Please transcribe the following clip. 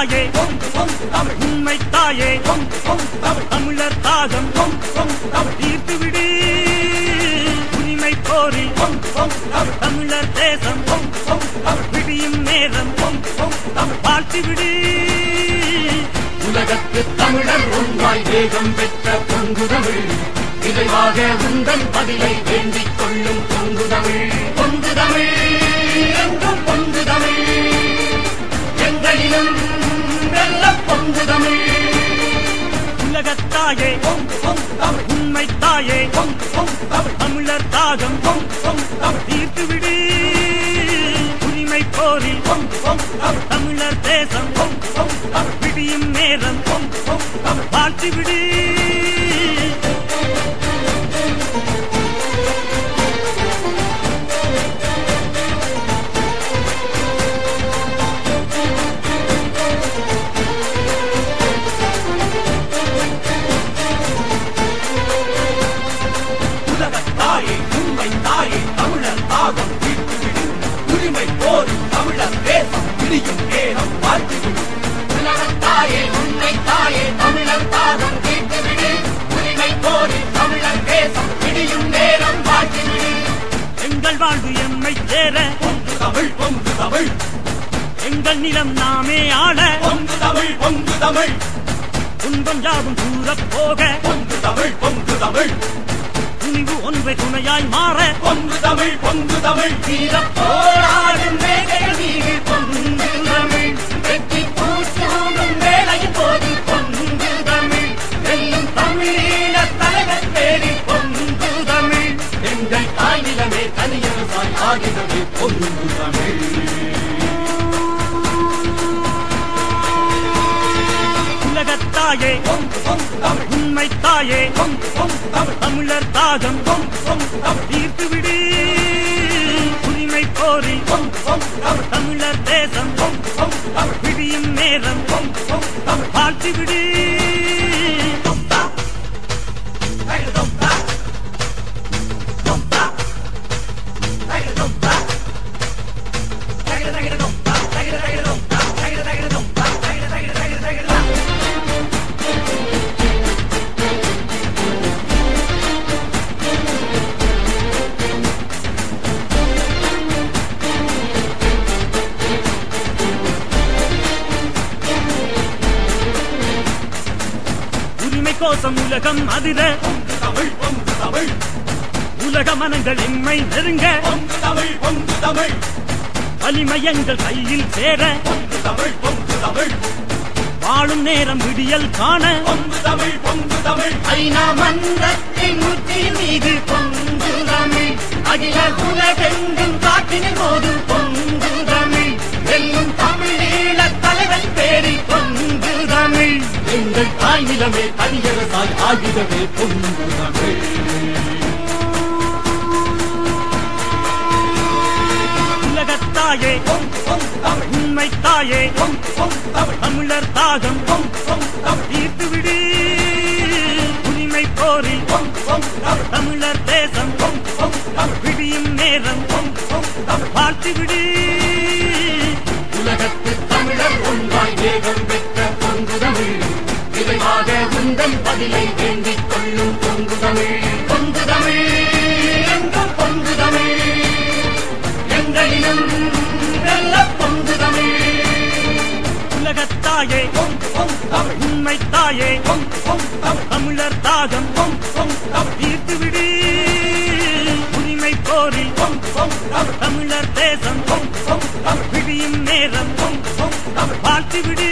தாயே உண்மை தாயே தமிழர் தாகம் தீர்த்து விடு உரிமை கோரி தமிழர் தேசம் விடியும் நேரம் வாழ்த்து விடு உலகத்து தமிழர் ஒன்றாய் வேகம் பெற்ற பொங்கு தமிழ் விரைவாக உந்தன் பதிலை வேண்டிக் கொள்ளும் பொங்கு தமிழ் பொங்கு தமிழ் என்றும் பொங்கு தமிழ் எங்களிலும் வெல்ல பொங்கு தமிழ் உலகத்தாயே உண்மை தாயே தமிழர் தாகம் தீர்த்து விடு உரிமை கோரி தமிழர் தேசம் விடியும் நேரம் வாழ்த்து விடு உலகத்தாயே உண்மை தாயே தமிழர் தாகம் தீர்த்துவிடு உரிமை போரும் தமிழர் தேசம் விடியும் நேரம் வாழ்த்துவிடு உலகத்தாயே உண்மை தாயே தமிழர் தாகம் தீர்த்துவிடு உரிமை போரும் தமிழர் தேசம் விடியும் நேரம் வாழ்த்துவிடு எங்கள் வாழ்வு எம்மை சேர பொங்கு தமிழ் பொங்கு தமிழ் எங்கள் நிலம் நாமே ஆள பொங்கு தமிழ் பொங்கு தமிழ் துன்பம் யாவும் தூரப் போக பொங்கு தமிழ் பொங்கு தமிழ் துணிவு ஒன்றை துணையாய் மாற பொங்கு தமிழ் பொங்கு தமிழ் வீரப் போராடும் வேகைகள் மீது பொங்கு தமிழ் வெற்றி பூச்சூடும் வேலையின் போது பொங்கு தமிழ் வெல்லும் தமிழீழ தலைவர் பேரில் பொங்கு தமிழ் எங்கள் தாய் நிலமே தனியரசாய் ஆகினவே பொங்கு தமிழ் உலகத்தாயே பொங்கு பொங்கு தமிழ் உண்மை தாயே பொங்கு பொங்கு தமிழ் தமிழர் தாகம் பொங்கு பொங்கு தமிழ் தீர்த்து விடு உரிமை கோரி பொங்கு பொங்கு தமிழ் தமிழர் தேசம் பொங்கு பொங்கு தமிழ் விடியும் நேரம் பொங்கு பொங்கு தமிழ் வாழ்த்து விடு உரிமை கோசம் உலகம் அதிர தமிழ் பொங்கு தமிழ் உலக மனங்கள் எம்மை நெருங்க பொங்கு தமிழ் பொங்கு தமிழ் வலிமை எங்கள் கையில் சேர பொங்கு தமிழ் பொங்கு தமிழ் வாழும் நேரம் விடியல் காண பொங்கு தமிழ் பொங்கு தமிழ் ஐநா மன்றத்தின் உச்சியின் மீது பொங்கு தமிழ் அகில உலகெங்கும் காற்றினில் போது பொங்கு தமிழ் வெல்லும் தமிழீழ தலைவன் பேரில் பொங்கு தமிழ் எங்கள் தாய் நிலமே தனியரசாய் ஆகிடவே பொங்கு தமிழ் உலகத்தாயே பொங்கு பொங்கு தமிழ் உண்மை தாயே பொங்கு பொங்கு தமிழ் தமிழர் தாகம் பொங்கு பொங்கு தமிழ் தீர்த்து விடு உரிமை கோரி பொங்கு பொங்கு தமிழ் தமிழர் தேசம் பொங்கு பொங்கு தமிழ் விடியும் நேரம் பொங்கு பொங்கு தமிழ் வாழ்த்து விடு உலகத்து தமிழர் ஒன்றாய் வேகம் பெற்ற பொங்கு தமிழ் விரைவாக உந்தன் பதிலை வேண்டிக் கொள்ளும் பொங்கு தமிழ் பொங்கு தமிழ் என்றும் பொங்கு தமிழ் எங்களிலும் வெல்ல பொங்கு தமிழ் உலகத்தாயே பொங்கு பொங்கு தமிழ் உண்மை தாயே பொங்கு பொங்கு தமிழ் தமிழர் தாகம் பொங்கு பொங்கு தமிழ் தீர்த்து விடு உரிமை கோரி பொங்கு பொங்கு தமிழ் தமிழர் தேசம் பொங்கு பொங்கு தமிழ் விடியும் நேரம் பொங்கு பொங்கு தமிழ் வாழ்த்து விடு